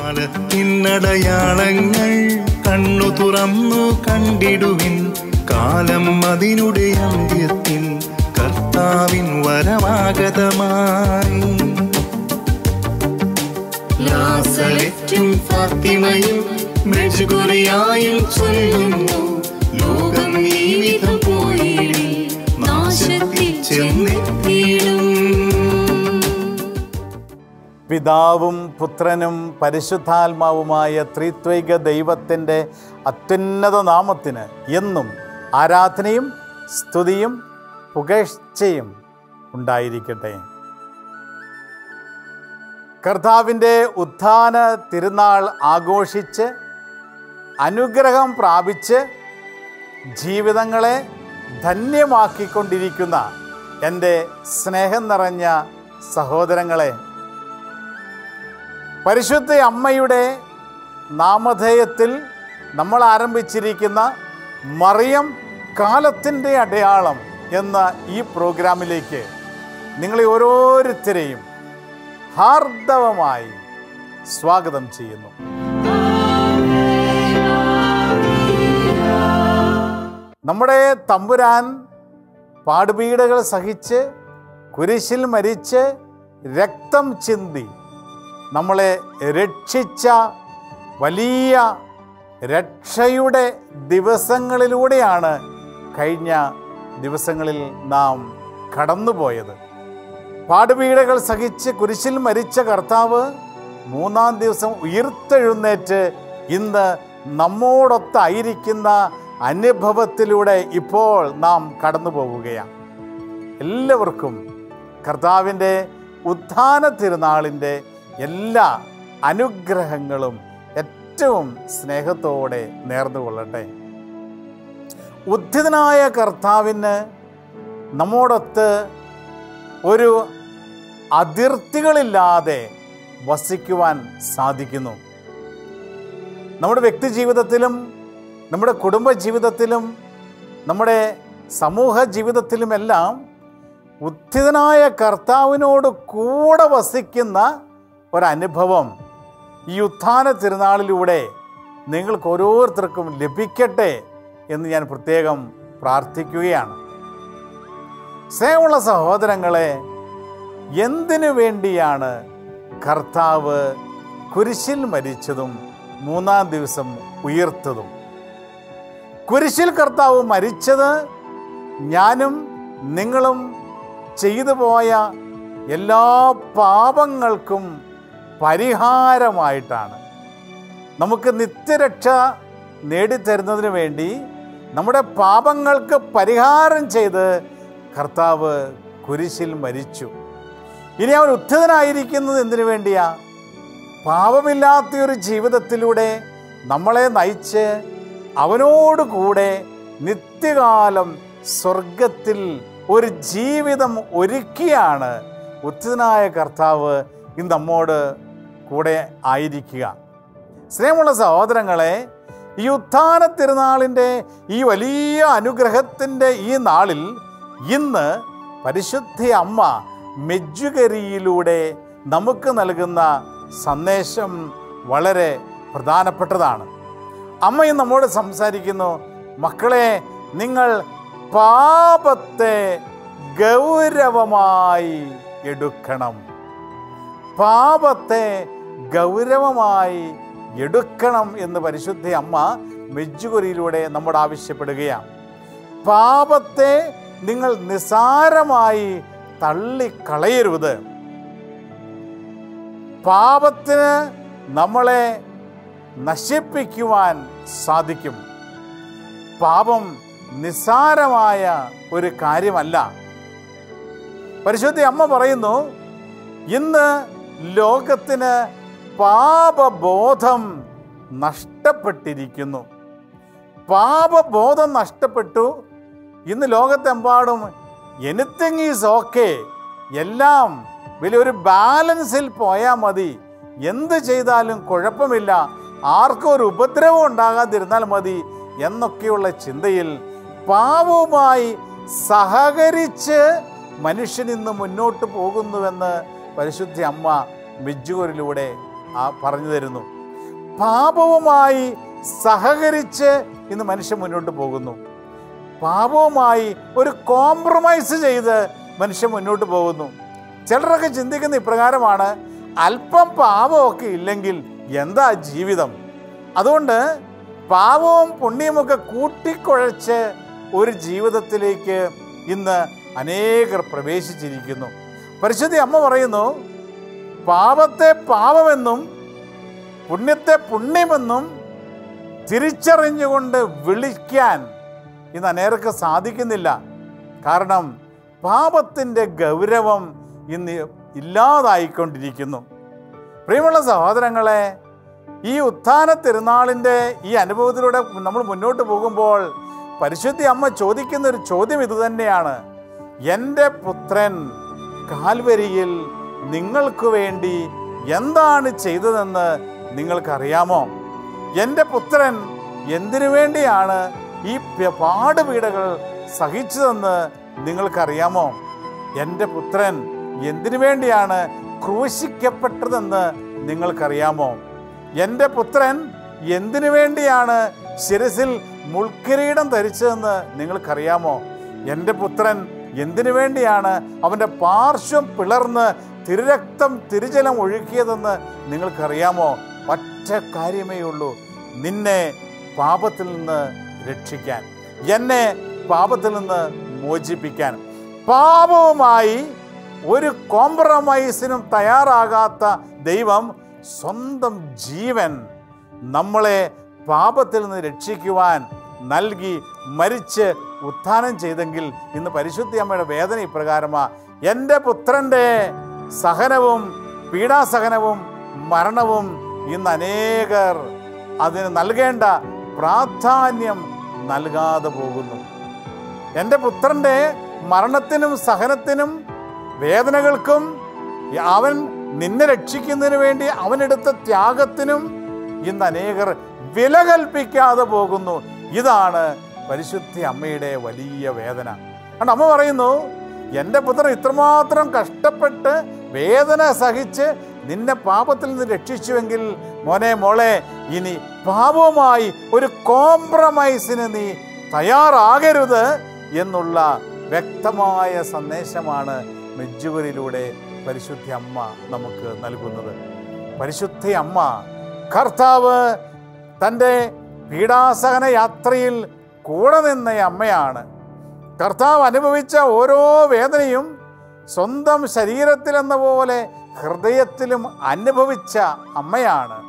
കാലത്തിനടയാളങ്ങൾ കണ്ണു തുറന്നു കണ്ടിടുവിൻ കാലം അതിനുടെ അന്ത്യത്തിൽ കർത്താവിൻ വരമാഗതമായി ലാസലറ്റും ഫാത്തിമയും മെഴുകുറിയായും ചൊല്ലുന്നു ലോകം ഈ വിധം പോയിടി നാശത്തിൽ ചെന്നെത്തിയിടും പിതാവും പുത്രനും പരിശുദ്ധാത്മാവുമായ ത്രിത്വൈക ദൈവത്തിൻ്റെ അത്യുന്നത നാമത്തിന് എന്നും ആരാധനയും സ്തുതിയും പുകഴ്ചയും ഉണ്ടായിരിക്കട്ടെ കർത്താവിൻ്റെ ഉത്ഥാന തിരുനാൾ ആഘോഷിച്ച് അനുഗ്രഹം പ്രാപിച്ച് ജീവിതങ്ങളെ ധന്യമാക്കിക്കൊണ്ടിരിക്കുന്ന എൻ്റെ സ്നേഹം നിറഞ്ഞ സഹോദരങ്ങളെ പരിശുദ്ധ അമ്മയുടെ നാമധേയത്തിൽ നമ്മൾ ആരംഭിച്ചിരിക്കുന്ന മറിയം കാലത്തിൻ്റെ അടയാളം എന്ന ഈ പ്രോഗ്രാമിലേക്ക് നിങ്ങളെ ഓരോരുത്തരെയും ഹാർദവമായി സ്വാഗതം ചെയ്യുന്നു നമ്മുടെ തമ്പുരാൻ പാടുപീഡകൾ സഹിച്ച് കുരിശിൽ മരിച്ച് രക്തം ചിന്തി നമ്മളെ രക്ഷിച്ച വലിയ രക്ഷയുടെ ദിവസങ്ങളിലൂടെയാണ് കഴിഞ്ഞ ദിവസങ്ങളിൽ നാം കടന്നുപോയത് പാടുപീഡകൾ സഹിച്ച് കുരിശിൽ മരിച്ച കർത്താവ് മൂന്നാം ദിവസം ഉയർത്തെഴുന്നേറ്റ് ഇന്ന് നമ്മോടൊത്തായിരിക്കുന്ന അനുഭവത്തിലൂടെ ഇപ്പോൾ നാം കടന്നു പോവുകയാണ് എല്ലാവർക്കും കർത്താവിൻ്റെ ഉത്ഥാന തിരുനാളിൻ്റെ എല്ലാ അനുഗ്രഹങ്ങളും ഏറ്റവും സ്നേഹത്തോടെ നേർന്നുകൊള്ളട്ടെ ഉദ്ധിതനായ കർത്താവിന് നമ്മോടൊത്ത് ഒരു അതിർത്തികളില്ലാതെ വസിക്കുവാൻ സാധിക്കുന്നു നമ്മുടെ വ്യക്തി ജീവിതത്തിലും നമ്മുടെ കുടുംബ ജീവിതത്തിലും നമ്മുടെ സമൂഹ ജീവിതത്തിലുമെല്ലാം ഉദ്ധിതനായ കർത്താവിനോട് കൂടെ വസിക്കുന്ന ഒരനുഭവം ഈ ഉത്ഥാന തിരുനാളിലൂടെ നിങ്ങൾക്ക് ഓരോരുത്തർക്കും ലഭിക്കട്ടെ എന്ന് ഞാൻ പ്രത്യേകം പ്രാർത്ഥിക്കുകയാണ് സ്നേഹമുള്ള സഹോദരങ്ങളെ എന്തിനു വേണ്ടിയാണ് കർത്താവ് കുരിശിൽ മരിച്ചതും മൂന്നാം ദിവസം ഉയർത്തതും കുരിശിൽ കർത്താവ് മരിച്ചത് ഞാനും നിങ്ങളും ചെയ്തു പോയ എല്ലാ പാപങ്ങൾക്കും പരിഹാരമായിട്ടാണ് നമുക്ക് നിത്യരക്ഷ നേടിത്തരുന്നതിന് വേണ്ടി നമ്മുടെ പാപങ്ങൾക്ക് പരിഹാരം ചെയ്ത് കർത്താവ് കുരിശിൽ മരിച്ചു ഇനി അവൻ ഉദ്ധിതനായിരിക്കുന്നത് എന്തിനു വേണ്ടിയാ പാപമില്ലാത്തൊരു ജീവിതത്തിലൂടെ നമ്മളെ നയിച്ച് അവനോട് കൂടെ നിത്യകാലം സ്വർഗത്തിൽ ഒരു ജീവിതം ഒരുക്കിയാണ് ഉത്തിതനായ കർത്താവ് ഇന്ന് നമ്മോട് കൂടെ ആയിരിക്കുക സ്നേഹമുള്ള സഹോദരങ്ങളെ ഈ ഉത്ഥാന തിരുനാളിൻ്റെ ഈ വലിയ അനുഗ്രഹത്തിൻ്റെ ഈ നാളിൽ ഇന്ന് പരിശുദ്ധ അമ്മ മെജ്ജുകരിയിലൂടെ നമുക്ക് നൽകുന്ന സന്ദേശം വളരെ പ്രധാനപ്പെട്ടതാണ് അമ്മയും നമ്മോട് സംസാരിക്കുന്നു മക്കളെ നിങ്ങൾ പാപത്തെ ഗൗരവമായി എടുക്കണം പാപത്തെ ഗൗരവമായി എടുക്കണം എന്ന് പരിശുദ്ധ അമ്മ മെജ്ജുകൊരിയിലൂടെ നമ്മോട് ആവശ്യപ്പെടുകയാണ് പാപത്തെ നിങ്ങൾ നിസാരമായി തള്ളിക്കളയരുത് പാപത്തിന് നമ്മളെ നശിപ്പിക്കുവാൻ സാധിക്കും പാപം നിസ്സാരമായ ഒരു കാര്യമല്ല പരിശുദ്ധ അമ്മ പറയുന്നു ഇന്ന് ലോകത്തിന് പാപബോധം നഷ്ടപ്പെട്ടിരിക്കുന്നു പാപബോധം നഷ്ടപ്പെട്ടു ഇന്ന് ലോകത്തെമ്പാടും എനിത്തിങ് ഈസ് ഓക്കെ എല്ലാം വലിയൊരു ബാലൻസിൽ പോയാൽ മതി എന്ത് ചെയ്താലും കുഴപ്പമില്ല ആർക്കും ഒരു ഉപദ്രവം ഉണ്ടാകാതിരുന്നാൽ മതി എന്നൊക്കെയുള്ള ചിന്തയിൽ പാവവുമായി സഹകരിച്ച് മനുഷ്യൻ ഇന്ന് മുന്നോട്ട് പോകുന്നുവെന്ന് പരിശുദ്ധ അമ്മ മിജ്ജൂരിലൂടെ ആ പറഞ്ഞു തരുന്നു പാപവുമായി സഹകരിച്ച് ഇന്ന് മനുഷ്യൻ മുന്നോട്ട് പോകുന്നു പാപവുമായി ഒരു കോംപ്രമൈസ് ചെയ്ത് മനുഷ്യൻ മുന്നോട്ട് പോകുന്നു ചിലരൊക്കെ ചിന്തിക്കുന്ന ഇപ്രകാരമാണ് അല്പം പാപമൊക്കെ ഇല്ലെങ്കിൽ എന്താ ജീവിതം അതുകൊണ്ട് പാപവും പുണ്യമൊക്കെ കൂട്ടിക്കുഴച്ച് ഒരു ജീവിതത്തിലേക്ക് ഇന്ന് അനേകർ പ്രവേശിച്ചിരിക്കുന്നു പരിശുദ്ധി അമ്മ പറയുന്നു പാപത്തെ പാപമെന്നും പുണ്യത്തെ പുണ്യമെന്നും തിരിച്ചറിഞ്ഞുകൊണ്ട് വിളിക്കാൻ ഇന്ന് അനേർക്ക് സാധിക്കുന്നില്ല കാരണം പാപത്തിൻ്റെ ഗൗരവം ഇന്ന് ഇല്ലാതായിക്കൊണ്ടിരിക്കുന്നു പ്രിയമുള്ള സഹോദരങ്ങളെ ഈ ഉത്ഥാന തിരുനാളിൻ്റെ ഈ അനുഭവത്തിലൂടെ നമ്മൾ മുന്നോട്ട് പോകുമ്പോൾ പരിശുദ്ധി അമ്മ ചോദിക്കുന്ന ഒരു ചോദ്യം ഇതുതന്നെയാണ് എൻ്റെ പുത്രൻ കാൽവരിയിൽ നിങ്ങൾക്ക് വേണ്ടി എന്താണ് ചെയ്തതെന്ന് നിങ്ങൾക്കറിയാമോ എൻ്റെ പുത്രൻ എന്തിനു വേണ്ടിയാണ് ഈ പ- പാടുപീടകൾ സഹിച്ചതെന്ന് നിങ്ങൾക്കറിയാമോ എൻ്റെ പുത്രൻ എന്തിനു വേണ്ടിയാണ് ക്രൂശിക്കപ്പെട്ടതെന്ന് നിങ്ങൾക്കറിയാമോ എൻ്റെ പുത്രൻ എന്തിനു വേണ്ടിയാണ് ശിരസിൽ മുൾക്കിരീടം ധരിച്ചതെന്ന് നിങ്ങൾക്കറിയാമോ എൻ്റെ പുത്രൻ എന്തിനു വേണ്ടിയാണ് അവൻ്റെ പാർശ്വം പിളർന്ന് തിരുരക്തം തിരുജലം ഒഴുക്കിയതെന്ന് നിങ്ങൾക്കറിയാമോ ഒറ്റ കാര്യമേ ഉള്ളൂ നിന്നെ പാപത്തിൽ നിന്ന് രക്ഷിക്കാൻ എന്നെ പാപത്തിൽ നിന്ന് മോചിപ്പിക്കാൻ പാപവുമായി ഒരു കോംപ്രമൈസിനും തയ്യാറാകാത്ത ദൈവം സ്വന്തം ജീവൻ നമ്മളെ പാപത്തിൽ നിന്ന് രക്ഷിക്കുവാൻ നൽകി മരിച്ച് ഉത്ഥാനം ചെയ്തെങ്കിൽ ഇന്ന് പരിശുദ്ധി അമ്മയുടെ വേദന ഇപ്രകാരമാ എൻ്റെ പുത്രൻ്റെ സഹനവും പീഡാസഹനവും മരണവും ഇന്ന് അനേകർ അതിന് നൽകേണ്ട പ്രാധാന്യം നൽകാതെ പോകുന്നു എൻ്റെ പുത്രൻ്റെ മരണത്തിനും സഹനത്തിനും വേദനകൾക്കും അവൻ നിന്നെ രക്ഷിക്കുന്നതിന് വേണ്ടി അവനെടുത്ത ത്യാഗത്തിനും ഇന്ന് അനേകർ വില കൽപ്പിക്കാതെ പോകുന്നു ഇതാണ് പരിശുദ്ധി അമ്മയുടെ വലിയ വേദന അതുകൊണ്ട് അമ്മ പറയുന്നു എൻ്റെ പുത്രൻ ഇത്രമാത്രം കഷ്ടപ്പെട്ട് വേദന സഹിച്ച് നിന്നെ പാപത്തിൽ നിന്ന് രക്ഷിച്ചുവെങ്കിൽ മോനെ മോളെ ഇനി പാപവുമായി ഒരു കോംപ്രമൈസിന് നീ തയ്യാറാകരുത് എന്നുള്ള വ്യക്തമായ സന്ദേശമാണ് മെജ്ജുവരിലൂടെ പരിശുദ്ധ അമ്മ നമുക്ക് നൽകുന്നത് പരിശുദ്ധ അമ്മ കർത്താവ് തൻ്റെ പീഡാസഹന യാത്രയിൽ കൂടെ നിന്ന അമ്മയാണ് കർത്താവ് അനുഭവിച്ച ഓരോ വേദനയും സ്വന്തം ശരീരത്തിലെന്ന പോലെ ഹൃദയത്തിലും അനുഭവിച്ച അമ്മയാണ്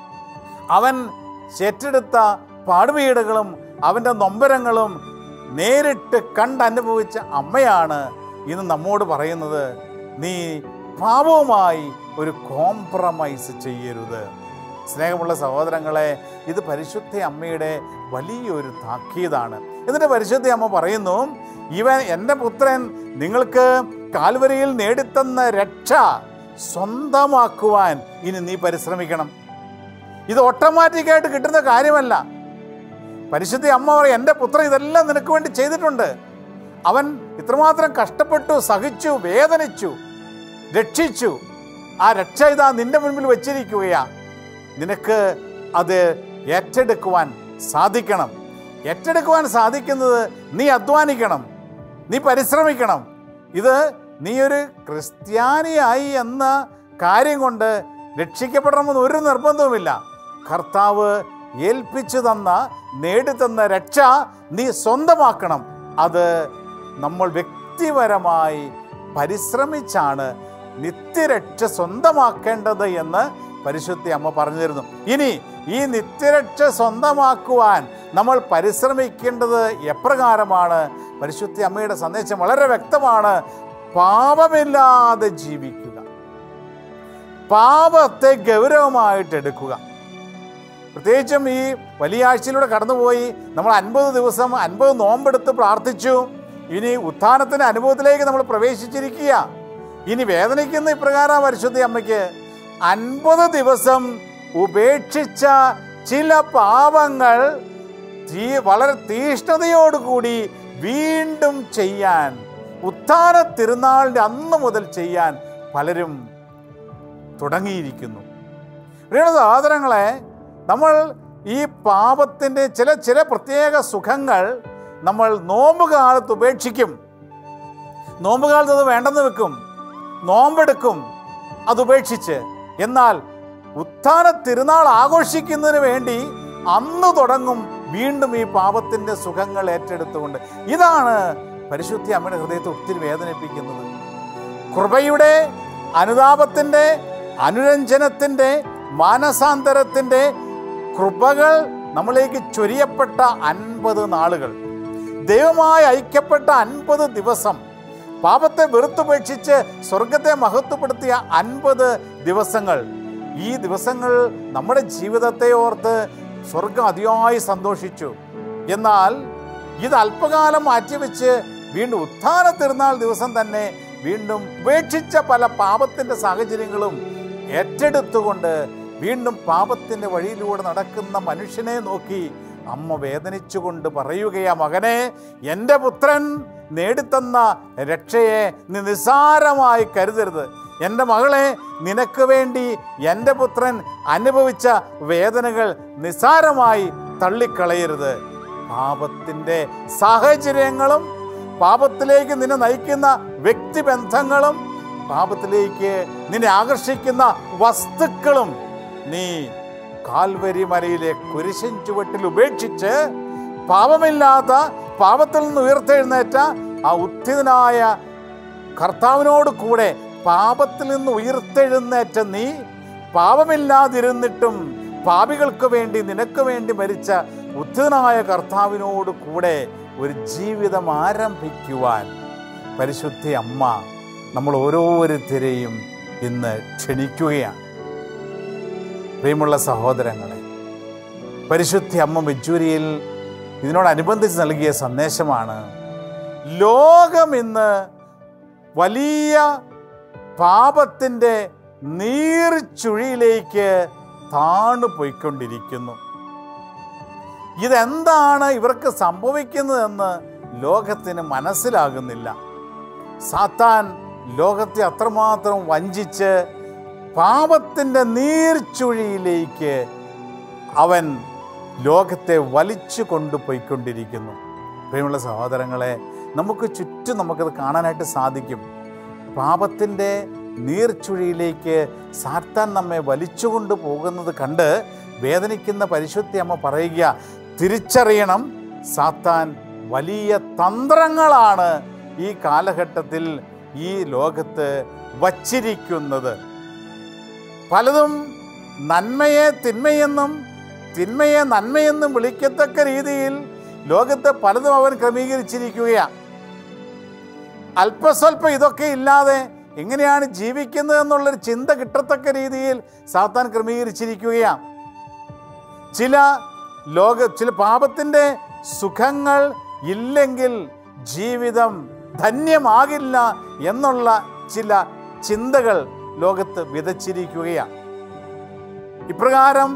അവൻ ഏറ്റെടുത്ത പാടുവീടുകളും അവൻ്റെ നൊമ്പരങ്ങളും നേരിട്ട് കണ്ടനുഭവിച്ച അമ്മയാണ് ഇന്ന് നമ്മോട് പറയുന്നത് നീ പാപവുമായി ഒരു കോംപ്രമൈസ് ചെയ്യരുത് സ്നേഹമുള്ള സഹോദരങ്ങളെ ഇത് പരിശുദ്ധ അമ്മയുടെ വലിയൊരു താക്കീതാണ് എന്നിട്ട് പരിശുദ്ധ അമ്മ പറയുന്നു ഇവൻ എൻ്റെ പുത്രൻ നിങ്ങൾക്ക് കാൽവരിയിൽ നേടിത്തന്ന രക്ഷ സ്വന്തമാക്കുവാൻ ഇനി നീ പരിശ്രമിക്കണം ഇത് ഓട്ടോമാറ്റിക്കായിട്ട് കിട്ടുന്ന കാര്യമല്ല പരിശുദ്ധ അമ്മ പറയും എൻ്റെ പുത്രൻ ഇതെല്ലാം നിനക്ക് വേണ്ടി ചെയ്തിട്ടുണ്ട് അവൻ ഇത്രമാത്രം കഷ്ടപ്പെട്ടു സഹിച്ചു വേദനിച്ചു രക്ഷിച്ചു ആ രക്ഷ ഇതാ നിന്റെ മുൻപിൽ വച്ചിരിക്കുകയാ നിനക്ക് അത് ഏറ്റെടുക്കുവാൻ സാധിക്കണം ഏറ്റെടുക്കുവാൻ സാധിക്കുന്നത് നീ അധ്വാനിക്കണം നീ പരിശ്രമിക്കണം ഇത് നീ ഒരു ക്രിസ്ത്യാനിയായി എന്ന കാര്യം കൊണ്ട് രക്ഷിക്കപ്പെടണമെന്ന് ഒരു നിർബന്ധവുമില്ല കർത്താവ് ഏൽപ്പിച്ചു തന്ന നേടിത്തന്ന രക്ഷ നീ സ്വന്തമാക്കണം അത് നമ്മൾ വ്യക്തിപരമായി പരിശ്രമിച്ചാണ് നിത്യരക്ഷ സ്വന്തമാക്കേണ്ടത് എന്ന് പരിശുദ്ധി അമ്മ പറഞ്ഞു തരുന്നു ഇനി ഈ നിത്യരക്ഷ സ്വന്തമാക്കുവാൻ നമ്മൾ പരിശ്രമിക്കേണ്ടത് എപ്രകാരമാണ് പരിശുദ്ധി അമ്മയുടെ സന്ദേശം വളരെ വ്യക്തമാണ് പാപമില്ലാതെ ജീവിക്കുക പാപത്തെ ഗൗരവമായിട്ട് എടുക്കുക പ്രത്യേകിച്ചും ഈ വലിയ ആഴ്ചയിലൂടെ കടന്നുപോയി നമ്മൾ അൻപത് ദിവസം അൻപത് നോമ്പെടുത്ത് പ്രാർത്ഥിച്ചു ഇനി ഉത്ഥാനത്തിൻ്റെ അനുഭവത്തിലേക്ക് നമ്മൾ പ്രവേശിച്ചിരിക്കുക ഇനി വേദനിക്കുന്ന ഇപ്രകാരം പരിശുദ്ധ അമ്മയ്ക്ക് അൻപത് ദിവസം ഉപേക്ഷിച്ച ചില പാപങ്ങൾ തീ വളരെ തീഷ്ണതയോടുകൂടി വീണ്ടും ചെയ്യാൻ ഉത്ഥാന തിരുനാളിൻ്റെ അന്ന് മുതൽ ചെയ്യാൻ പലരും തുടങ്ങിയിരിക്കുന്നു പ്രിയ സഹോദരങ്ങളെ നമ്മൾ ഈ പാപത്തിൻ്റെ ചില ചില പ്രത്യേക സുഖങ്ങൾ നമ്മൾ നോമ്പ് കാലത്ത് ഉപേക്ഷിക്കും നോമ്പ് കാലത്ത് അത് വേണ്ടെന്ന് വെക്കും നോമ്പെടുക്കും അത് ഉപേക്ഷിച്ച് എന്നാൽ ഉത്ഥാന തിരുനാൾ ആഘോഷിക്കുന്നതിന് വേണ്ടി അന്ന് തുടങ്ങും വീണ്ടും ഈ പാപത്തിൻ്റെ സുഖങ്ങൾ ഏറ്റെടുത്തുകൊണ്ട് ഇതാണ് പരിശുദ്ധി അമ്മയുടെ ഹൃദയത്തെ ഒത്തിരി വേദനിപ്പിക്കുന്നത് കൃപയുടെ അനുതാപത്തിൻ്റെ അനുരഞ്ജനത്തിൻ്റെ മാനസാന്തരത്തിൻ്റെ കൃപകൾ നമ്മളിലേക്ക് ചൊരിയപ്പെട്ട അൻപത് നാളുകൾ ദൈവമായി ഐക്യപ്പെട്ട അൻപത് ദിവസം പാപത്തെ വെറുത്തുപേക്ഷിച്ച് സ്വർഗത്തെ മഹത്വപ്പെടുത്തിയ അൻപത് ദിവസങ്ങൾ ഈ ദിവസങ്ങൾ നമ്മുടെ ജീവിതത്തെ ഓർത്ത് സ്വർഗം അതിയായി സന്തോഷിച്ചു എന്നാൽ ഇത് അല്പകാലം മാറ്റിവെച്ച് വീണ്ടും ഉത്ഥാന തിരുനാൾ ദിവസം തന്നെ വീണ്ടും ഉപേക്ഷിച്ച പല പാപത്തിൻ്റെ സാഹചര്യങ്ങളും ഏറ്റെടുത്തുകൊണ്ട് വീണ്ടും പാപത്തിൻ്റെ വഴിയിലൂടെ നടക്കുന്ന മനുഷ്യനെ നോക്കി അമ്മ വേദനിച്ചുകൊണ്ട് പറയുകയാ മകനെ എൻ്റെ പുത്രൻ നേടിത്തന്ന രക്ഷയെ നീ നിസ്സാരമായി കരുതരുത് എൻ്റെ മകളെ നിനക്ക് വേണ്ടി എൻ്റെ പുത്രൻ അനുഭവിച്ച വേദനകൾ നിസ്സാരമായി തള്ളിക്കളയരുത് പാപത്തിൻ്റെ സാഹചര്യങ്ങളും പാപത്തിലേക്ക് നിന്നെ നയിക്കുന്ന വ്യക്തിബന്ധങ്ങളും പാപത്തിലേക്ക് നിന്നെ ആകർഷിക്കുന്ന വസ്തുക്കളും നീ കാൽവരി മലയിലെ കുരിശൻ ചുവട്ടിൽ ഉപേക്ഷിച്ച് പാപമില്ലാത്ത പാപത്തിൽ നിന്ന് ഉയർത്തെഴുന്നേറ്റ ആ ഉത്ഥിതനായ കർത്താവിനോട് കൂടെ പാപത്തിൽ നിന്ന് ഉയർത്തെഴുന്നേറ്റ നീ പാപമില്ലാതിരുന്നിട്ടും പാപികൾക്ക് വേണ്ടി നിനക്ക് വേണ്ടി മരിച്ച ഉത്ഥിതനായ കർത്താവിനോട് കൂടെ ഒരു ജീവിതം ആരംഭിക്കുവാൻ പരിശുദ്ധ അമ്മ നമ്മൾ ഓരോരുത്തരെയും ഇന്ന് ക്ഷണിക്കുകയാണ് പ്രിയമുള്ള സഹോദരങ്ങളെ പരിശുദ്ധ അമ്മ മെജൂരിയിൽ ഇതിനോടനുബന്ധിച്ച് നൽകിയ സന്ദേശമാണ് ലോകം ഇന്ന് വലിയ പാപത്തിൻ്റെ നീർച്ചുഴിയിലേക്ക് താണു പോയിക്കൊണ്ടിരിക്കുന്നു ഇതെന്താണ് ഇവർക്ക് സംഭവിക്കുന്നതെന്ന് ലോകത്തിന് മനസ്സിലാകുന്നില്ല സാത്താൻ ലോകത്തെ അത്രമാത്രം വഞ്ചിച്ച് പാപത്തിൻ്റെ നീർച്ചുഴിയിലേക്ക് അവൻ ലോകത്തെ വലിച്ചു കൊണ്ടുപോയിക്കൊണ്ടിരിക്കുന്നു പ്രിയമുള്ള സഹോദരങ്ങളെ നമുക്ക് ചുറ്റും നമുക്കത് കാണാനായിട്ട് സാധിക്കും പാപത്തിൻ്റെ നീർച്ചുഴിയിലേക്ക് സാത്താൻ നമ്മെ വലിച്ചുകൊണ്ട് പോകുന്നത് കണ്ട് വേദനിക്കുന്ന പരിശുദ്ധി അമ്മ പറയുക തിരിച്ചറിയണം സാത്താൻ വലിയ തന്ത്രങ്ങളാണ് ഈ കാലഘട്ടത്തിൽ ഈ ലോകത്ത് വച്ചിരിക്കുന്നത് പലതും നന്മയെ തിന്മയെന്നും തിന്മയെ നന്മയെന്നും വിളിക്കത്തക്ക രീതിയിൽ ലോകത്ത് പലതും അവൻ ക്രമീകരിച്ചിരിക്കുകയാണ് അല്പസ്വല്പം ഇതൊക്കെ ഇല്ലാതെ എങ്ങനെയാണ് ജീവിക്കുന്നത് എന്നുള്ളൊരു ചിന്ത കിട്ടത്തക്ക രീതിയിൽ സാത്താൻ ക്രമീകരിച്ചിരിക്കുകയാണ് ചില ലോക ചില പാപത്തിൻ്റെ സുഖങ്ങൾ ഇല്ലെങ്കിൽ ജീവിതം ധന്യമാകില്ല എന്നുള്ള ചില ചിന്തകൾ ലോകത്ത് വിതച്ചിരിക്കുകയാണ് ഇപ്രകാരം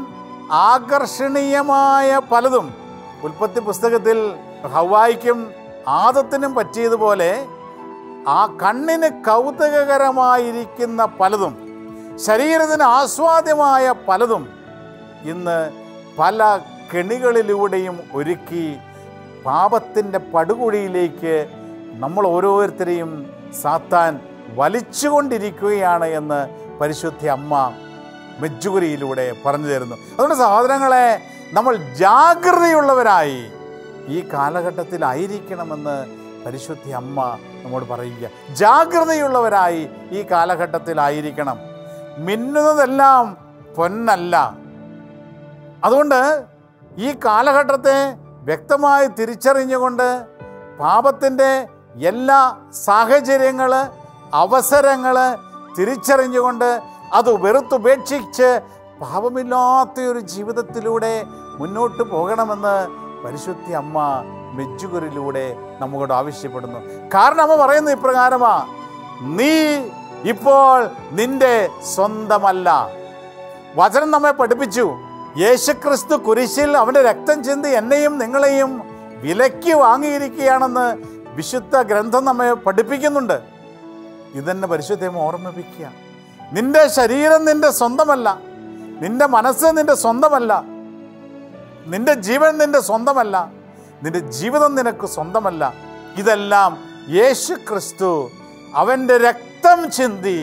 ആകർഷണീയമായ പലതും ഉൽപ്പത്തി പുസ്തകത്തിൽ ഹവായിക്കും ആദത്തിനും പറ്റിയതുപോലെ ആ കണ്ണിന് കൗതുകകരമായിരിക്കുന്ന പലതും ശരീരത്തിന് ആസ്വാദ്യമായ പലതും ഇന്ന് പല കെണികളിലൂടെയും ഒരുക്കി പാപത്തിൻ്റെ പടുകുഴിയിലേക്ക് നമ്മൾ ഓരോരുത്തരെയും സാത്താൻ വലിച്ചുകൊണ്ടിരിക്കുകയാണ് എന്ന് പരിശുദ്ധ അമ്മ മെജ്ജുകുരിയിലൂടെ പറഞ്ഞു തരുന്നു അതുകൊണ്ട് സഹോദരങ്ങളെ നമ്മൾ ജാഗ്രതയുള്ളവരായി ഈ കാലഘട്ടത്തിലായിരിക്കണമെന്ന് പരിശുദ്ധ അമ്മ നമ്മോട് പറയുക ജാഗ്രതയുള്ളവരായി ഈ കാലഘട്ടത്തിലായിരിക്കണം മിന്നുന്നതെല്ലാം പൊന്നല്ല അതുകൊണ്ട് ഈ കാലഘട്ടത്തെ വ്യക്തമായി തിരിച്ചറിഞ്ഞുകൊണ്ട് പാപത്തിൻ്റെ എല്ലാ സാഹചര്യങ്ങൾ അവസരങ്ങൾ തിരിച്ചറിഞ്ഞുകൊണ്ട് അത് വെറുത്തുപേക്ഷിച്ച് പാപമില്ലാത്ത ഒരു ജീവിതത്തിലൂടെ മുന്നോട്ട് പോകണമെന്ന് പരിശുദ്ധി അമ്മ മെജ്ജുകുരിലൂടെ നമ്മോട് ആവശ്യപ്പെടുന്നു കാരണം അമ്മ പറയുന്നത് ഇപ്രകാരമാ നീ ഇപ്പോൾ നിന്റെ സ്വന്തമല്ല വചനം നമ്മെ പഠിപ്പിച്ചു യേശുക്രിസ്തു കുരിശിൽ അവൻ്റെ രക്തം ചിന്തി എന്നെയും നിങ്ങളെയും വിലയ്ക്ക് വാങ്ങിയിരിക്കുകയാണെന്ന് വിശുദ്ധ ഗ്രന്ഥം നമ്മെ പഠിപ്പിക്കുന്നുണ്ട് ഇതെന്നെ പരിശുദ്ധം ഓർമ്മിപ്പിക്കുക നിന്റെ ശരീരം നിന്റെ സ്വന്തമല്ല നിന്റെ മനസ്സ് നിന്റെ സ്വന്തമല്ല നിന്റെ ജീവൻ നിന്റെ സ്വന്തമല്ല നിന്റെ ജീവിതം നിനക്ക് സ്വന്തമല്ല ഇതെല്ലാം യേശു ക്രിസ്തു അവൻ്റെ രക്തം ചിന്തി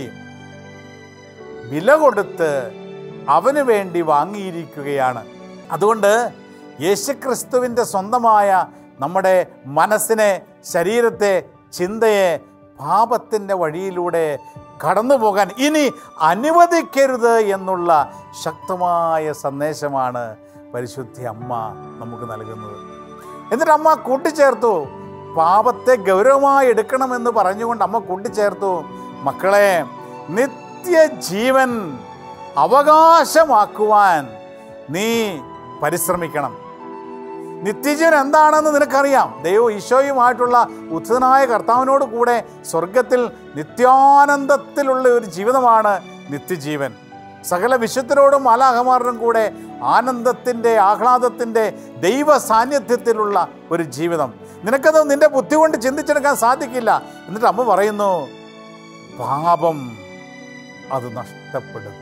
വില കൊടുത്ത് അവന് വേണ്ടി വാങ്ങിയിരിക്കുകയാണ് അതുകൊണ്ട് യേശുക്രിസ്തുവിൻ്റെ സ്വന്തമായ നമ്മുടെ മനസ്സിനെ ശരീരത്തെ ചിന്തയെ പാപത്തിൻ്റെ വഴിയിലൂടെ കടന്നു പോകാൻ ഇനി അനുവദിക്കരുത് എന്നുള്ള ശക്തമായ സന്ദേശമാണ് പരിശുദ്ധി അമ്മ നമുക്ക് നൽകുന്നത് എന്നിട്ട് അമ്മ കൂട്ടിച്ചേർത്തു പാപത്തെ ഗൗരവമായി എടുക്കണമെന്ന് പറഞ്ഞുകൊണ്ട് അമ്മ കൂട്ടിച്ചേർത്തു മക്കളെ നിത്യജീവൻ അവകാശമാക്കുവാൻ നീ പരിശ്രമിക്കണം നിത്യജീവൻ എന്താണെന്ന് നിനക്കറിയാം ദൈവം ഈശോയുമായിട്ടുള്ള ഉദ്ധനായ കർത്താവിനോട് കൂടെ സ്വർഗത്തിൽ നിത്യാനന്ദത്തിലുള്ള ഒരു ജീവിതമാണ് നിത്യജീവൻ സകല വിശുദ്ധരോടും മാലാഹമാരോടും കൂടെ ആനന്ദത്തിൻ്റെ ആഹ്ലാദത്തിൻ്റെ ദൈവ സാന്നിധ്യത്തിലുള്ള ഒരു ജീവിതം നിനക്കത് നിന്റെ ബുദ്ധി കൊണ്ട് ചിന്തിച്ചെടുക്കാൻ സാധിക്കില്ല എന്നിട്ട് അമ്മ പറയുന്നു പാപം അത് നഷ്ടപ്പെടുത്തും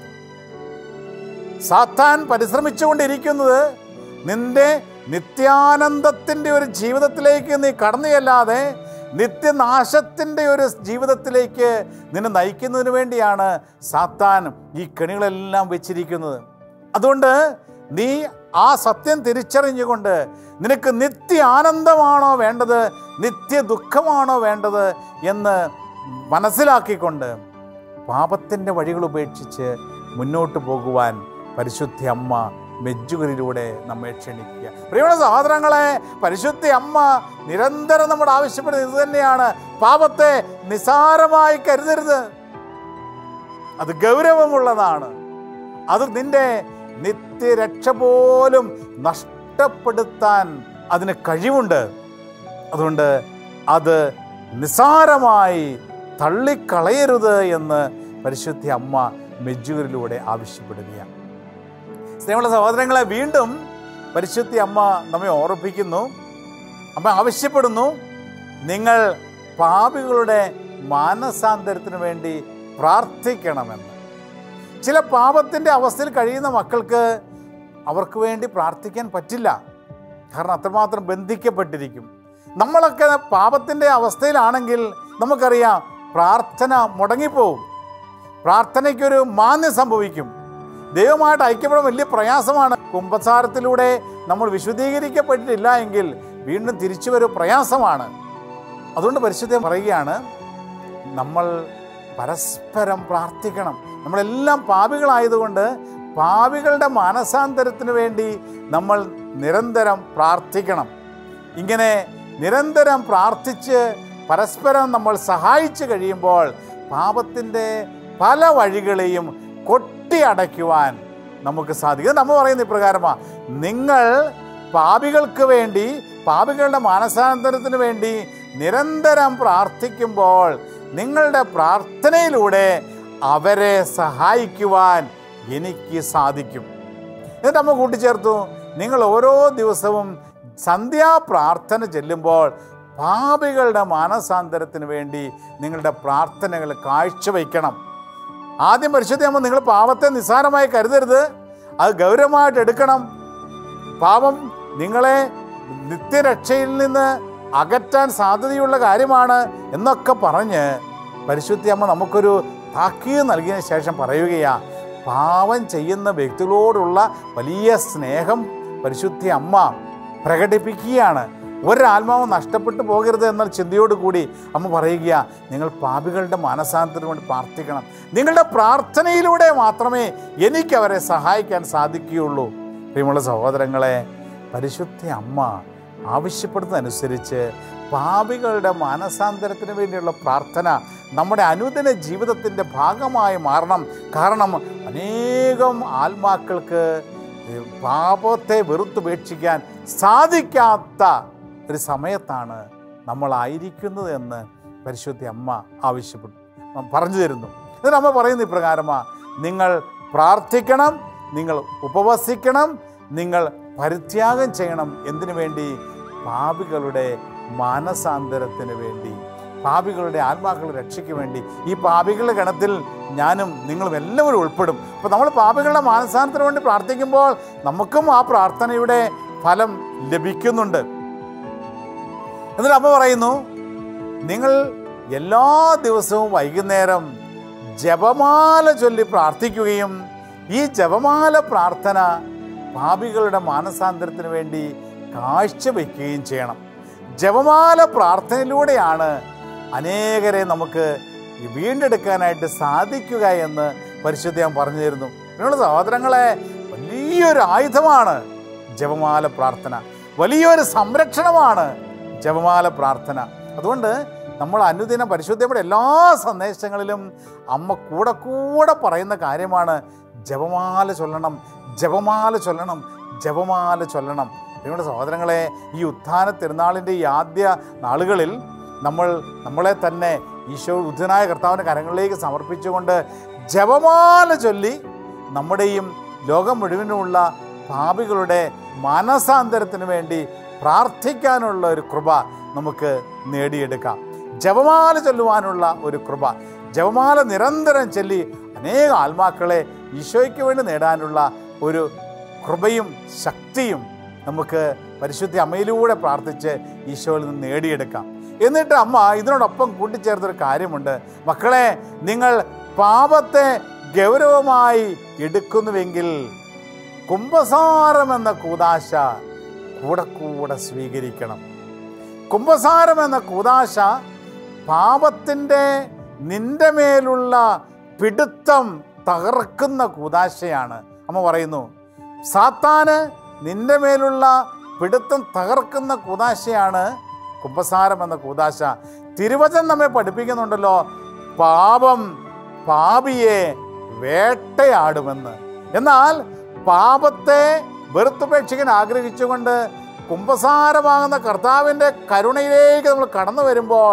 സാത്താൻ പരിശ്രമിച്ചുകൊണ്ടിരിക്കുന്നത് നിന്റെ നിത്യാനന്ദത്തിൻ്റെ ഒരു ജീവിതത്തിലേക്ക് നീ കടന്നുചെല്ലാതെ നിത്യനാശത്തിൻ്റെ ഒരു ജീവിതത്തിലേക്ക് നിന്നെ നയിക്കുന്നതിന് വേണ്ടിയാണ് സാത്താൻ ഈ കെണികളെല്ലാം വെച്ചിരിക്കുന്നത് അതുകൊണ്ട് നീ ആ സത്യം തിരിച്ചറിഞ്ഞുകൊണ്ട് നിനക്ക് നിത്യ ആനന്ദമാണോ വേണ്ടത് നിത്യ ദുഃഖമാണോ വേണ്ടത് എന്ന് മനസ്സിലാക്കിക്കൊണ്ട് പാപത്തിൻ്റെ വഴികൾ ഉപേക്ഷിച്ച് മുന്നോട്ട് പോകുവാൻ പരിശുദ്ധി അമ്മ മെജ്ജുകരിലൂടെ നമ്മെ ക്ഷണിക്കുക പ്രിയമുള്ള സഹോദരങ്ങളെ പരിശുദ്ധി അമ്മ നിരന്തരം നമ്മുടെ ആവശ്യപ്പെടുന്നത് ഇത് തന്നെയാണ് പാപത്തെ നിസാരമായി കരുതരുത് അത് ഗൗരവമുള്ളതാണ് അത് നിന്റെ നിത്യരക്ഷ പോലും നഷ്ടപ്പെടുത്താൻ അതിന് കഴിവുണ്ട് അതുകൊണ്ട് അത് നിസാരമായി തള്ളിക്കളയരുത് എന്ന് പരിശുദ്ധി അമ്മ മെജ്ജൂരിലൂടെ ആവശ്യപ്പെടുകയാണ് സ്നേഹമുള്ള സഹോദരങ്ങളെ വീണ്ടും പരിശുദ്ധി അമ്മ നമ്മെ ഓർമ്മിപ്പിക്കുന്നു അമ്മ ആവശ്യപ്പെടുന്നു നിങ്ങൾ പാപികളുടെ മാനസാന്തരത്തിന് വേണ്ടി പ്രാർത്ഥിക്കണമെന്ന് ചില പാപത്തിൻ്റെ അവസ്ഥയിൽ കഴിയുന്ന മക്കൾക്ക് അവർക്ക് വേണ്ടി പ്രാർത്ഥിക്കാൻ പറ്റില്ല കാരണം അത്രമാത്രം ബന്ധിക്കപ്പെട്ടിരിക്കും നമ്മളൊക്കെ പാപത്തിൻ്റെ അവസ്ഥയിലാണെങ്കിൽ നമുക്കറിയാം പ്രാർത്ഥന മുടങ്ങിപ്പോവും പ്രാർത്ഥനയ്ക്കൊരു മാന്യം സംഭവിക്കും ദൈവമായിട്ട് ഐക്യപ്പെടാൻ വലിയ പ്രയാസമാണ് കുംഭസാരത്തിലൂടെ നമ്മൾ വിശുദ്ധീകരിക്കപ്പെട്ടിട്ടില്ല എങ്കിൽ വീണ്ടും തിരിച്ചു വരും പ്രയാസമാണ് അതുകൊണ്ട് പരിശുദ്ധ പറയുകയാണ് നമ്മൾ പരസ്പരം പ്രാർത്ഥിക്കണം നമ്മളെല്ലാം പാപികളായതുകൊണ്ട് പാപികളുടെ മാനസാന്തരത്തിന് വേണ്ടി നമ്മൾ നിരന്തരം പ്രാർത്ഥിക്കണം ഇങ്ങനെ നിരന്തരം പ്രാർത്ഥിച്ച് പരസ്പരം നമ്മൾ സഹായിച്ചു കഴിയുമ്പോൾ പാപത്തിൻ്റെ പല വഴികളെയും കൊട്ടിയടയ്ക്കുവാൻ നമുക്ക് സാധിക്കും നമ്മൾ പറയുന്ന ഇപ്രകാരമാണ് നിങ്ങൾ പാപികൾക്ക് വേണ്ടി പാപികളുടെ മാനസാന്തരത്തിന് വേണ്ടി നിരന്തരം പ്രാർത്ഥിക്കുമ്പോൾ നിങ്ങളുടെ പ്രാർത്ഥനയിലൂടെ അവരെ സഹായിക്കുവാൻ എനിക്ക് സാധിക്കും എന്നിട്ട് അമ്മ കൂട്ടിച്ചേർത്തു നിങ്ങൾ ഓരോ ദിവസവും സന്ധ്യാപ്രാർത്ഥന ചെല്ലുമ്പോൾ പാപികളുടെ മാനസാന്തരത്തിന് വേണ്ടി നിങ്ങളുടെ പ്രാർത്ഥനകൾ കാഴ്ചവെക്കണം ആദ്യം പരിശുദ്ധമാകുമ്പോൾ നിങ്ങൾ പാപത്തെ നിസ്സാരമായി കരുതരുത് അത് ഗൗരവമായിട്ട് എടുക്കണം പാപം നിങ്ങളെ നിത്യരക്ഷയിൽ നിന്ന് അകറ്റാൻ സാധ്യതയുള്ള കാര്യമാണ് എന്നൊക്കെ പറഞ്ഞ് പരിശുദ്ധി അമ്മ നമുക്കൊരു താക്കീത് നൽകിയതിന് ശേഷം പറയുകയാ പാവം ചെയ്യുന്ന വ്യക്തികളോടുള്ള വലിയ സ്നേഹം പരിശുദ്ധി അമ്മ പ്രകടിപ്പിക്കുകയാണ് ഒരാത്മാവ് നഷ്ടപ്പെട്ടു പോകരുത് എന്ന ചിന്തയോടുകൂടി അമ്മ പറയുക നിങ്ങൾ പാപികളുടെ മാനസാന്തരത്തിന് വേണ്ടി പ്രാർത്ഥിക്കണം നിങ്ങളുടെ പ്രാർത്ഥനയിലൂടെ മാത്രമേ എനിക്ക് അവരെ സഹായിക്കാൻ സാധിക്കുകയുള്ളൂ പ്രിയമുള്ള സഹോദരങ്ങളെ പരിശുദ്ധ അമ്മ ആവശ്യപ്പെടുന്നതനുസരിച്ച് പാപികളുടെ മാനസാന്തരത്തിന് വേണ്ടിയുള്ള പ്രാർത്ഥന നമ്മുടെ അനുദിന ജീവിതത്തിൻ്റെ ഭാഗമായി മാറണം കാരണം അനേകം ആത്മാക്കൾക്ക് പാപത്തെ വെറുത്തുപേക്ഷിക്കാൻ സാധിക്കാത്ത ഒരു സമയത്താണ് നമ്മളായിരിക്കുന്നത് എന്ന് പരിശുദ്ധ അമ്മ ആവശ്യപ്പെട്ടു പറഞ്ഞു തരുന്നു എന്നിട്ട് അമ്മ പറയുന്ന ഇപ്രകാരമാ നിങ്ങൾ പ്രാർത്ഥിക്കണം നിങ്ങൾ ഉപവസിക്കണം നിങ്ങൾ പരിത്യാഗം ചെയ്യണം എന്തിനു വേണ്ടി പാപികളുടെ മാനസാന്തരത്തിന് വേണ്ടി പാപികളുടെ ആത്മാക്കളുടെ രക്ഷയ്ക്ക് വേണ്ടി ഈ പാപികളുടെ ഗണത്തിൽ ഞാനും നിങ്ങളും എല്ലാവരും ഉൾപ്പെടും അപ്പോൾ നമ്മൾ പാപികളുടെ മാനസാന്തരത്തിന് വേണ്ടി പ്രാർത്ഥിക്കുമ്പോൾ നമുക്കും ആ പ്രാർത്ഥനയുടെ ഫലം ലഭിക്കുന്നുണ്ട് എന്നിട്ട് അമ്മ പറയുന്നു നിങ്ങൾ എല്ലാ ദിവസവും വൈകുന്നേരം ജപമാല ചൊല്ലി പ്രാർത്ഥിക്കുകയും ഈ ജപമാല പ്രാർത്ഥന പാപികളുടെ മാനസാന്തരത്തിന് വേണ്ടി കാഴ്ചവെക്കുകയും ചെയ്യണം ജപമാല പ്രാർത്ഥനയിലൂടെയാണ് അനേകരെ നമുക്ക് വീണ്ടെടുക്കാനായിട്ട് സാധിക്കുക എന്ന് പരിശുദ്ധം പറഞ്ഞു തരുന്നു നിങ്ങളുടെ സഹോദരങ്ങളെ വലിയൊരു ആയുധമാണ് ജപമാല പ്രാർത്ഥന വലിയൊരു സംരക്ഷണമാണ് ജപമാല പ്രാർത്ഥന അതുകൊണ്ട് നമ്മൾ അനുദിന പരിശുദ്ധയുടെ എല്ലാ സന്ദേശങ്ങളിലും അമ്മ കൂടെ കൂടെ പറയുന്ന കാര്യമാണ് ജപമാല ചൊല്ലണം ജപമാല ചൊല്ലണം ജപമാല ചൊല്ലണം നിങ്ങളുടെ സഹോദരങ്ങളെ ഈ ഉത്ഥാന തിരുനാളിൻ്റെ ഈ ആദ്യ നാളുകളിൽ നമ്മൾ നമ്മളെ തന്നെ ഈശോ ഉദ്ധനായ കർത്താവിൻ്റെ കരങ്ങളിലേക്ക് സമർപ്പിച്ചുകൊണ്ട് ജപമാല ചൊല്ലി നമ്മുടെയും ലോകം മുഴുവനുമുള്ള പാപികളുടെ മാനസാന്തരത്തിന് വേണ്ടി പ്രാർത്ഥിക്കാനുള്ള ഒരു കൃപ നമുക്ക് നേടിയെടുക്കാം ജപമാല ചൊല്ലുവാനുള്ള ഒരു കൃപ ജപമാല നിരന്തരം ചൊല്ലി അനേക ആത്മാക്കളെ ഈശോയ്ക്ക് വേണ്ടി നേടാനുള്ള ഒരു കൃപയും ശക്തിയും നമുക്ക് പരിശുദ്ധ അമ്മയിലൂടെ പ്രാർത്ഥിച്ച് ഈശോയിൽ നിന്ന് നേടിയെടുക്കാം എന്നിട്ട് അമ്മ ഇതിനോടൊപ്പം കൂട്ടിച്ചേർത്തൊരു കാര്യമുണ്ട് മക്കളെ നിങ്ങൾ പാപത്തെ ഗൗരവമായി എടുക്കുന്നുവെങ്കിൽ കുംഭസാരം എന്ന കൂതാശ കൂടെ കൂടെ സ്വീകരിക്കണം കുംഭസാരം എന്ന കൂതാശ പാപത്തിൻ്റെ നിന്റെ മേലുള്ള പിടുത്തം തകർക്കുന്ന കൂതാശയാണ് അമ്മ പറയുന്നു സാത്താന് നിന്റെ മേലുള്ള പിടുത്തം തകർക്കുന്ന കൂതാശയാണ് കുംഭസാരം എന്ന കൂതാശ തിരുവചനം നമ്മെ പഠിപ്പിക്കുന്നുണ്ടല്ലോ പാപം പാപിയെ വേട്ടയാടുമെന്ന് എന്നാൽ പാപത്തെ വെറുത്തുപേക്ഷിക്കാൻ ആഗ്രഹിച്ചുകൊണ്ട് കുംഭസാരമാകുന്ന കർത്താവിൻ്റെ കരുണയിലേക്ക് നമ്മൾ കടന്നു വരുമ്പോൾ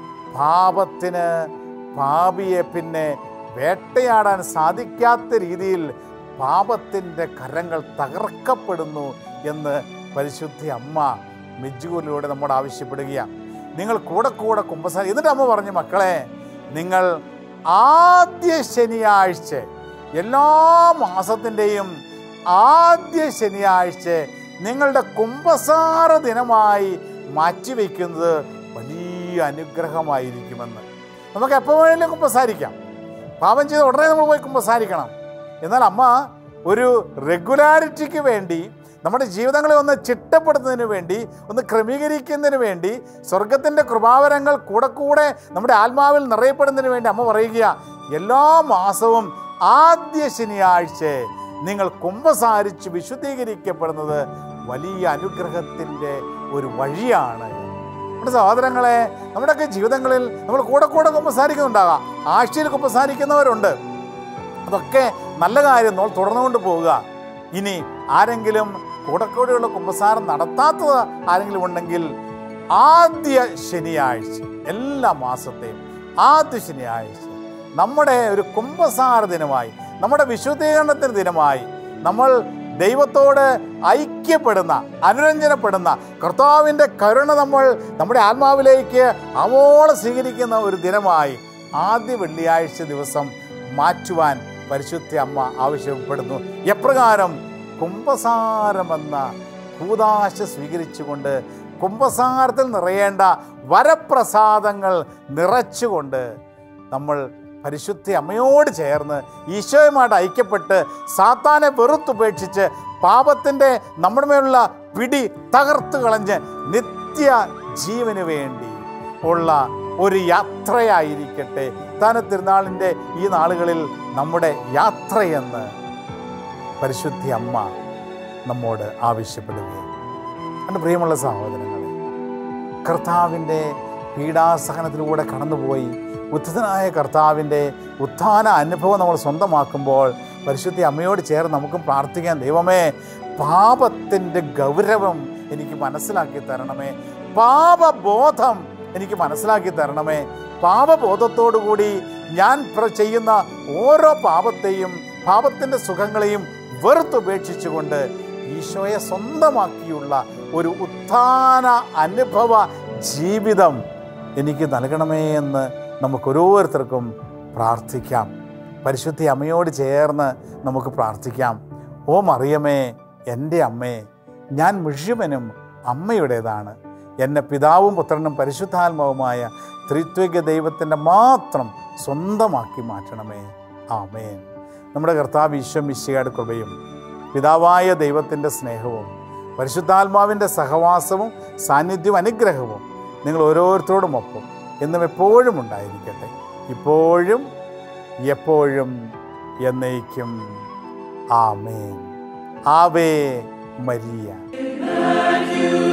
പാപത്തിന് പാപിയെ പിന്നെ വേട്ടയാടാൻ സാധിക്കാത്ത രീതിയിൽ പാപത്തിൻ്റെ കരങ്ങൾ തകർക്കപ്പെടുന്നു എന്ന് പരിശുദ്ധ അമ്മ മിജുകൂലിലൂടെ നമ്മോട് ആവശ്യപ്പെടുകയാണ് നിങ്ങൾ കൂടെ കൂടെ കുംഭസാരം എന്നിട്ട് അമ്മ പറഞ്ഞു മക്കളെ നിങ്ങൾ ആദ്യ ശനിയാഴ്ച എല്ലാ മാസത്തിൻ്റെയും ആദ്യ ശനിയാഴ്ച നിങ്ങളുടെ കുംഭസാര ദിനമായി മാറ്റിവെക്കുന്നത് വലിയ അനുഗ്രഹമായിരിക്കുമെന്ന് നമുക്ക് എപ്പോൾ വേണമെങ്കിലും കുമ്പസാരിക്കാം പാപം ചെയ്ത് ഉടനെ നമ്മൾ പോയി കുമ്പസാരിക്കണം എന്നാൽ അമ്മ ഒരു റെഗുലാരിറ്റിക്ക് വേണ്ടി നമ്മുടെ ജീവിതങ്ങളെ ഒന്ന് ചിട്ടപ്പെടുത്തുന്നതിന് വേണ്ടി ഒന്ന് ക്രമീകരിക്കുന്നതിന് വേണ്ടി സ്വർഗത്തിൻ്റെ കൃപാവരങ്ങൾ കൂടെ കൂടെ നമ്മുടെ ആത്മാവിൽ നിറയപ്പെടുന്നതിന് വേണ്ടി അമ്മ പറയുക എല്ലാ മാസവും ആദ്യ ശനിയാഴ്ച നിങ്ങൾ കുംഭസാരിച്ച് വിശുദ്ധീകരിക്കപ്പെടുന്നത് വലിയ അനുഗ്രഹത്തിൻ്റെ ഒരു വഴിയാണ് നമ്മുടെ സഹോദരങ്ങളെ നമ്മുടെയൊക്കെ ജീവിതങ്ങളിൽ നമ്മൾ കൂടെ കൂടെ കുമ്പസാരിക്കുന്നുണ്ടാകാം ആഴ്ചയിൽ കുമ്പസാരിക്കുന്നവരുണ്ട് അതൊക്കെ നല്ല കാര്യം നമ്മൾ തുടർന്നുകൊണ്ട് പോവുക ഇനി ആരെങ്കിലും കൂടെ കൂടെയുള്ള കുമ്പസാരം നടത്താത്തത് ആരെങ്കിലും ഉണ്ടെങ്കിൽ ആദ്യ ശനിയാഴ്ച എല്ലാ മാസത്തെയും ആദ്യ ശനിയാഴ്ച നമ്മുടെ ഒരു കുംഭസാര ദിനമായി നമ്മുടെ വിശുദ്ധീകരണത്തിന് ദിനമായി നമ്മൾ ദൈവത്തോട് ഐക്യപ്പെടുന്ന അനുരഞ്ജനപ്പെടുന്ന കർത്താവിൻ്റെ കരുണ നമ്മൾ നമ്മുടെ ആത്മാവിലേക്ക് അവോളം സ്വീകരിക്കുന്ന ഒരു ദിനമായി ആദ്യ വെള്ളിയാഴ്ച ദിവസം മാറ്റുവാൻ പരിശുദ്ധ അമ്മ ആവശ്യപ്പെടുന്നു എപ്രകാരം കുംഭസാരമെന്ന കൂതാശ സ്വീകരിച്ചുകൊണ്ട് കുംഭസാരത്തിൽ നിറയേണ്ട വരപ്രസാദങ്ങൾ നിറച്ചുകൊണ്ട് നമ്മൾ പരിശുദ്ധ അമ്മയോട് ചേർന്ന് ഈശോയുമായിട്ട് ഐക്യപ്പെട്ട് സാത്താനെ വെറുത്തുപേക്ഷിച്ച് പാപത്തിൻ്റെ നമ്മുടെ മേലുള്ള പിടി തകർത്ത് കളഞ്ഞ് നിത്യ ജീവന് വേണ്ടി ഉള്ള ഒരു യാത്രയായിരിക്കട്ടെ താന തിരുനാളിൻ്റെ ഈ നാളുകളിൽ നമ്മുടെ യാത്രയെന്ന് പരിശുദ്ധ അമ്മ നമ്മോട് ആവശ്യപ്പെടുകയും എൻ്റെ പ്രിയമുള്ള സഹോദരങ്ങളെ കർത്താവിൻ്റെ പീഡാസഹനത്തിലൂടെ കടന്നുപോയി ഉദ്ധിതനായ കർത്താവിൻ്റെ ഉത്ഥാന അനുഭവം നമ്മൾ സ്വന്തമാക്കുമ്പോൾ പരിശുദ്ധ അമ്മയോട് ചേർന്ന് നമുക്കും പ്രാർത്ഥിക്കാൻ ദൈവമേ പാപത്തിൻ്റെ ഗൗരവം എനിക്ക് മനസ്സിലാക്കി തരണമേ പാപബോധം എനിക്ക് മനസ്സിലാക്കി തരണമേ പാപബോധത്തോടു കൂടി ഞാൻ പ്ര- ചെയ്യുന്ന ഓരോ പാപത്തെയും പാപത്തിൻ്റെ സുഖങ്ങളെയും വെറുത്തുപേക്ഷിച്ചുകൊണ്ട് ഈശോയെ സ്വന്തമാക്കിയുള്ള ഒരു ഉത്ഥാന അനുഭവ ജീവിതം എനിക്ക് നൽകണമേ എന്ന് നമുക്ക് ഓരോരുത്തർക്കും പ്രാർത്ഥിക്കാം പരിശുദ്ധി അമ്മയോട് ചേർന്ന് നമുക്ക് പ്രാർത്ഥിക്കാം ഓ മറിയമേ എൻ്റെ അമ്മേ ഞാൻ മുഴുവനും അമ്മയുടേതാണ് എന്നെ പിതാവും പുത്രനും പരിശുദ്ധാത്മാവുമായ ത്രിത്വിക ദൈവത്തിൻ്റെ മാത്രം സ്വന്തമാക്കി മാറ്റണമേ ആമേൻ നമ്മുടെ കർത്താവ് ഈശ്വം മിശിയുടെ കൃപയും പിതാവായ ദൈവത്തിൻ്റെ സ്നേഹവും പരിശുദ്ധാത്മാവിൻ്റെ സഹവാസവും സാന്നിധ്യവും അനുഗ്രഹവും നിങ്ങൾ ഓരോരുത്തരോടും ഒപ്പം എന്നും എപ്പോഴും ഉണ്ടായിരിക്കട്ടെ ഇപ്പോഴും എപ്പോഴും എന്നേക്കും ആമേൻ ആവേ മരിയ you